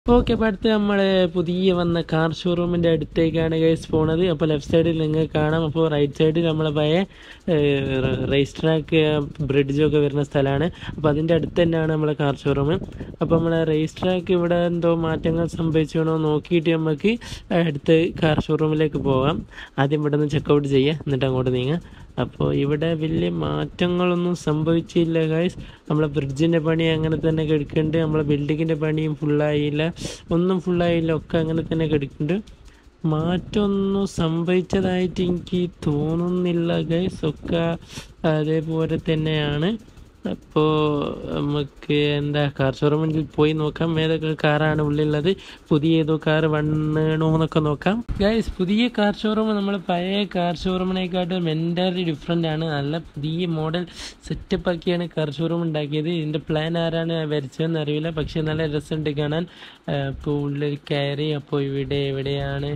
okay അപ്പോൾ അടുത്ത് നമ്മൾ പുതിയ വന്ന കാർ ഷോറൂമിൻ്റെ അടുത്തേക്കാണ് ഗൈസ് പോണത് അപ്പോൾ ലെഫ്റ്റ് സൈഡിൽ നിങ്ങൾക്ക് കാണാം അപ്പോൾ റൈറ്റ് സൈഡിൽ നമ്മളെ പഴയ റേസ് ട്രാക്ക് ബ്രിഡ്ജൊക്കെ വരുന്ന സ്ഥലമാണ് അപ്പോൾ അതിൻ്റെ അടുത്ത് തന്നെയാണ് നമ്മളെ കാർ ഷോറൂം അപ്പോൾ നമ്മളെ റേസ് ട്രാക്ക് ഇവിടെ എന്തോ മാറ്റങ്ങൾ സംഭവിച്ചണോ നോക്കിയിട്ട് നമുക്ക് അടുത്ത് കാർ ഷോറൂമിലേക്ക് പോകാം ആദ്യം ഇവിടെ നിന്ന് ചെക്കൗട്ട് ചെയ്യുക എന്നിട്ട് അങ്ങോട്ട് നീങ്ങാം അപ്പോൾ ഇവിടെ വലിയ മാറ്റങ്ങളൊന്നും സംഭവിച്ചില്ല ഗൈസ് നമ്മളെ ബ്രിഡ്ജിൻ്റെ പണി അങ്ങനെ തന്നെ കിടക്കുന്നുണ്ട് നമ്മളെ ബിൽഡിങ്ങിൻ്റെ പണിയും ഫുള്ളായില്ല ഒന്നും ഫുള്ളായില്ല ഒക്കെ അങ്ങനെ തന്നെ കിടക്കുന്നുണ്ട് മാറ്റമൊന്നും സംഭവിച്ചതായിട്ട് എനിക്ക് തോന്നുന്നില്ല ഗൈസ് ഒക്കെ അതേപോലെ തന്നെയാണ് അപ്പോൾ നമുക്ക് എന്താ കാർ ഷോറൂമിൽ പോയി നോക്കാം ഏതൊക്കെ കാറാണ് ഉള്ളിലുള്ളത് പുതിയ ഏതോ കാർ വന്നണോ എന്നൊക്കെ നോക്കാം ഗൈസ് പുതിയ കാർ ഷോറൂം നമ്മൾ പഴയ കാർ ഷോറൂമിനെക്കാട്ടും എൻ്റയർലി ഡിഫറെൻ്റ് ആണ് നല്ല പുതിയ മോഡൽ സെറ്റപ്പ് ആക്കിയാണ് കാർ ഷോറൂം ഉണ്ടാക്കിയത് ഇതിൻ്റെ പ്ലാൻ ആരാണ് വരച്ചതെന്ന് അറിയില്ല പക്ഷേ നല്ല രസമുണ്ട് കാണാൻ അപ്പോൾ ഉള്ളിൽ കയറി അപ്പോൾ ഇവിടെ എവിടെയാണ്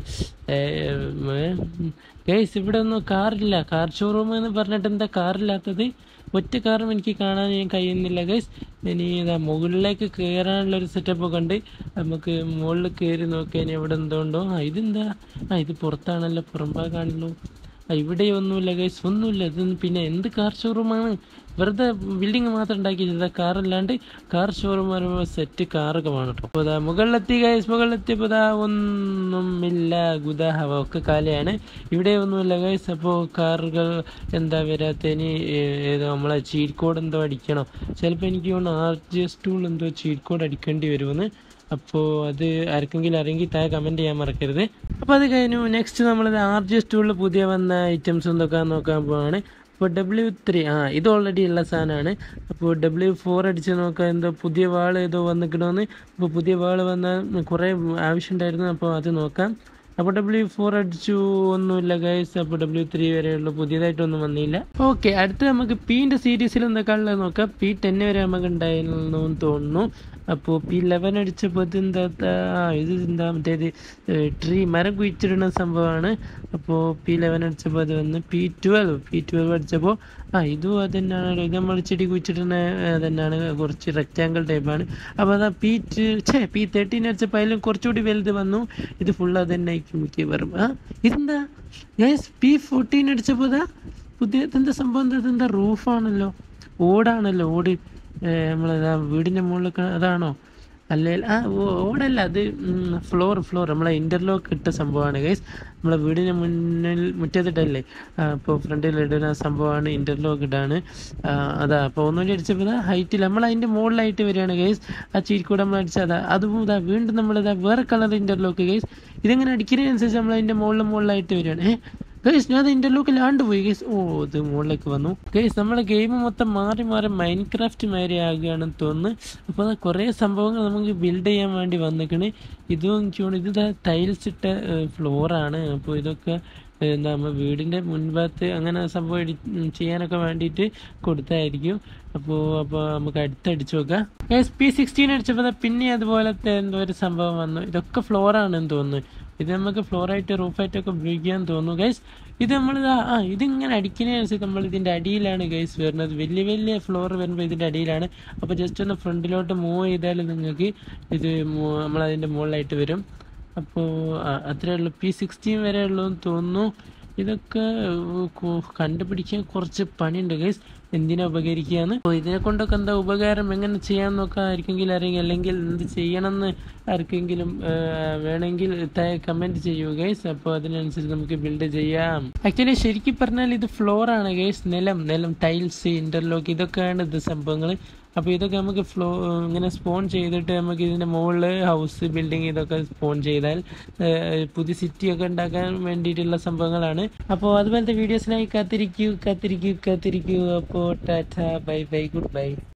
ഗൈസ് ഇവിടെ ഒന്നും കാറില്ല കാർ ഷോറൂം എന്ന് പറഞ്ഞിട്ട് എന്താ കാറില്ലാത്തത് ഒറ്റ കാറും എനിക്ക് കാണാൻ ഞാൻ കഴിയുന്നില്ല ഗൈസ് ഇനി ഇതാ മുകളിലേക്ക് കയറാനുള്ള ഒരു സെറ്റപ്പ് ഒക്കെ ഉണ്ട് നമുക്ക് മുകളിൽ കയറി നോക്കിയാൽ എവിടെ എന്തുകൊണ്ടോ ആ ഇതെന്താ ആ ഇത് പുറത്താണല്ലോ പുറംഭാഗാണല്ലോ ആ ഇവിടെ ഒന്നുമില്ല ഗൈസ് ഒന്നുമില്ല ഇത് പിന്നെ എന്ത് കാർ ഷോറൂമാണ് വെറുതെ ബിൽഡിംഗ് മാത്രം ഉണ്ടാക്കിയില്ല കാറല്ലാണ്ട് കാർ ഷോറൂം പറയുമ്പോൾ സെറ്റ് കാറൊക്കെ വേണം കേട്ടോ അപ്പോൾ ഇതാ മുകളിലെത്തി ഗൈസ് മുകളിലെത്തിയപ്പോൾ ഇതാ ഒന്നുമില്ല ഗുദാഹവ ഒക്കെ കാലിയാണ് ഇവിടെ ഒന്നുമില്ല ഗൈസ് അപ്പോൾ കാറുകൾ എന്താ വരാത്തതിന് ഏതോ നമ്മളെ ചീറ്റ് കോഡ് എന്തോ അടിക്കണം ചിലപ്പോൾ എനിക്ക് തോന്നുന്നു ആർ ജി എസ് ടൂൾ എന്തോ ചീറ്റ് കോഡ് അടിക്കേണ്ടി വരുമെന്ന് അപ്പോൾ അത് ആർക്കെങ്കിലും അറിയെങ്കിൽ താഴെ കമൻറ്റ് ചെയ്യാൻ മറക്കരുത് അപ്പോൾ അത് കഴിഞ്ഞു നെക്സ്റ്റ് നമ്മൾ ആർ ജി എസ് ടൂളിൽ പുതിയ വന്ന ഐറ്റംസ് എന്തൊക്കെ നോക്കാൻ പോവാണ് അപ്പോൾ ഡബ്ല്യു ത്രീ ആ ഇത് ഓൾറെഡി ഉള്ള സാധനമാണ് അപ്പോൾ ഡബ്ല്യു ഫോർ അടിച്ച് നോക്കാം എന്തോ പുതിയ വാൾ ഏതോ വന്നിക്കണമെന്ന് അപ്പോൾ പുതിയ വാൾ വന്നാൽ കുറേ ആവശ്യമുണ്ടായിരുന്നു അപ്പോൾ അത് നോക്കാം അപ്പോൾ ഡബ്ല്യു ഫോർ അടിച്ചു ഒന്നുമില്ല ഗൈസ് അപ്പോൾ ഡബ്ല്യു ത്രീ വരെയുള്ള പുതിയതായിട്ടൊന്നും വന്നില്ല ഓക്കെ അടുത്ത് നമുക്ക് പീൻ്റെ സീരീസിൽ എന്തൊക്കെ ഉള്ളത് നോക്കാം പി ടെൻ വരെ നമുക്ക് ഉണ്ടായിരുന്നു എന്ന് തോന്നുന്നു അപ്പോൾ പി ലെവൻ അടിച്ചപ്പോൾ ഇത് എന്താ ഇത് എന്താ മറ്റേത് ട്രീ മരം കുഴിച്ചിടുന്ന സംഭവമാണ് അപ്പോൾ പി ലെവൻ അടിച്ചപ്പോൾ അത് വന്ന് പി ട്വൽവ് പി ട്വൽവ് അടിച്ചപ്പോൾ ആ ഇതും അത് തന്നെയാണ് ഇത് നമ്മൾ ചെടി കുഴിച്ചിടുന്ന തന്നെയാണ് കുറച്ച് റെക്റ്റാങ്കിൾ ടൈപ്പാണ് അപ്പോൾ അതാ പി ഛേ പി തേർട്ടീൻ അടിച്ചപ്പോൾ അതിലും കുറച്ചുകൂടി വലുത് വന്നു ഇത് ഫുൾ അത് തന്നെ ആയിരിക്കും മിക്കവാറും ആ ഇതെന്താ യെസ് പി ഫോർട്ടീൻ അടിച്ചപ്പോൾ ഇതാ പുതിയ ഇതെന്താ സംഭവം എന്താ ഇതെന്താ റൂഫാണല്ലോ ഓടാണല്ലോ ഓട് നമ്മളതാ വീടിൻ്റെ മുകളിലൊക്കെ അതാണോ അല്ലേ ആ ഓടല്ല അത് ഫ്ലോർ ഫ്ലോർ നമ്മളെ ഇൻ്റർലോക്ക് ഇട്ട സംഭവമാണ് ഗൈസ് നമ്മളെ വീടിന് മുന്നിൽ മുറ്റത്തിട്ടല്ലേ അപ്പോൾ ഫ്രണ്ടിൽ ഇടുന്ന സംഭവമാണ് ഇൻ്റർലോക്ക് ഇടാണ് അതാ അപ്പോൾ ഒന്നുകൂടി അടിച്ചപ്പോൾ ഇതാ ഹൈറ്റിൽ നമ്മൾ അതിൻ്റെ മുകളിലായിട്ട് വരികയാണ് ഗൈസ് ആ ചീരിക്കൂടെ നമ്മൾ അടിച്ചാൽ അതാ അതും ഇതാ വീണ്ടും നമ്മളിതാ വേറെ കളർ ഇൻ്റർലോക്ക് ഗൈസ് ഇതിങ്ങനെ അടിക്കുന്നതിനനുസരിച്ച് നമ്മൾ അതിൻ്റെ മുകളിൽ മുകളിലായിട്ട് വരികയാണ് ഏഹ് ഗൈസ് ഞാൻ ഇൻ്റർലോക്കിലാണ്ട് പോയി ഗൈസ് ഓ ഇത് മുകളിലേക്ക് വന്നു ഗൈസ് നമ്മളെ ഗെയിം മൊത്തം മാറി മാറി മൈൻഡ് ക്രാഫ്റ്റ് മാതിരി ആകുകയാണെന്ന് തോന്നുന്നു അപ്പോൾ അത് കുറേ സംഭവങ്ങൾ നമുക്ക് ബിൽഡ് ചെയ്യാൻ വേണ്ടി വന്നിക്കണ് ഇതും എനിക്ക് തോന്നുന്നു ഇത് ടൈൽസ് ഇട്ട ഫ്ലോറാണ് അപ്പോൾ ഇതൊക്കെ എന്താ നമ്മൾ വീടിൻ്റെ മുൻഭാഗത്ത് അങ്ങനെ സംഭവം ചെയ്യാനൊക്കെ വേണ്ടിയിട്ട് കൊടുത്തായിരിക്കും അപ്പോൾ അപ്പോൾ നമുക്ക് അടുത്തടിച്ച് നോക്കാം എസ് പി സിക്സ്റ്റീൻ അടിച്ചപ്പോൾ പിന്നെ അതുപോലത്തെ എന്തോ ഒരു സംഭവം വന്നു ഇതൊക്കെ ഫ്ലോറാണെന്ന് തോന്നുന്നു ഇത് നമുക്ക് ഫ്ലോറായിട്ട് റൂഫായിട്ടൊക്കെ ഉപയോഗിക്കാൻ തോന്നുന്നു ഗൈസ് ഇത് നമ്മൾ ആ ഇതിങ്ങനെ അടിക്കുന്നതിനനുസരിച്ച് നമ്മൾ ഇതിൻ്റെ അടിയിലാണ് ഗൈസ് വരുന്നത് വലിയ വലിയ ഫ്ലോർ വരുമ്പോൾ ഇതിൻ്റെ അടിയിലാണ് അപ്പോൾ ജസ്റ്റ് ഒന്ന് ഫ്രണ്ടിലോട്ട് മൂവ് ചെയ്താൽ നിങ്ങൾക്ക് ഇത് നമ്മളതിൻ്റെ മുകളിലായിട്ട് വരും അപ്പോൾ അത്രേ ഉള്ളൂ പി സിക്സ്റ്റീൻ വരെ ഉള്ളൂ എന്ന് തോന്നുന്നു ഇതൊക്കെ കണ്ടുപിടിക്കാൻ കുറച്ച് പണിയുണ്ട് ഗൈസ് എന്തിനാ ഉപകരിക്കുകയാണ് അപ്പോൾ ഇതിനെ കൊണ്ടൊക്കെ എന്താ ഉപകാരം എങ്ങനെ ചെയ്യാൻ നോക്കാം ആർക്കെങ്കിലും അറിയെങ്കിൽ അല്ലെങ്കിൽ എന്ത് ചെയ്യണമെന്ന് ആർക്കെങ്കിലും വേണമെങ്കിൽ കമൻറ്റ് ചെയ്യൂ ഗൈസ് അപ്പോൾ അതിനനുസരിച്ച് നമുക്ക് ബിൽഡ് ചെയ്യാം ആക്ച്വലി ശരിക്കും പറഞ്ഞാൽ ഇത് ഫ്ലോർ ആണ് ഗൈസ് നിലം നിലം ടൈൽസ് ഇൻ്റർലോക്ക് ഇതൊക്കെയാണ് ഇത് സംഭവങ്ങൾ അപ്പോൾ ഇതൊക്കെ നമുക്ക് ഫ്ലോ ഇങ്ങനെ സ്പോൺ ചെയ്തിട്ട് നമുക്ക് ഇതിൻ്റെ മുകളിൽ ഹൗസ് ബിൽഡിംഗ് ഇതൊക്കെ സ്പോൺ ചെയ്താൽ പുതിയ സിറ്റി ഒക്കെ ഉണ്ടാക്കാൻ വേണ്ടിയിട്ടുള്ള സംഭവങ്ങളാണ് അപ്പോൾ അതുപോലത്തെ വീഡിയോസിനായി കാത്തിരിക്കൂ കാത്തിരിക്കൂ കാത്തിരിക്കൂ അപ്പോൾ tata bye bye good bye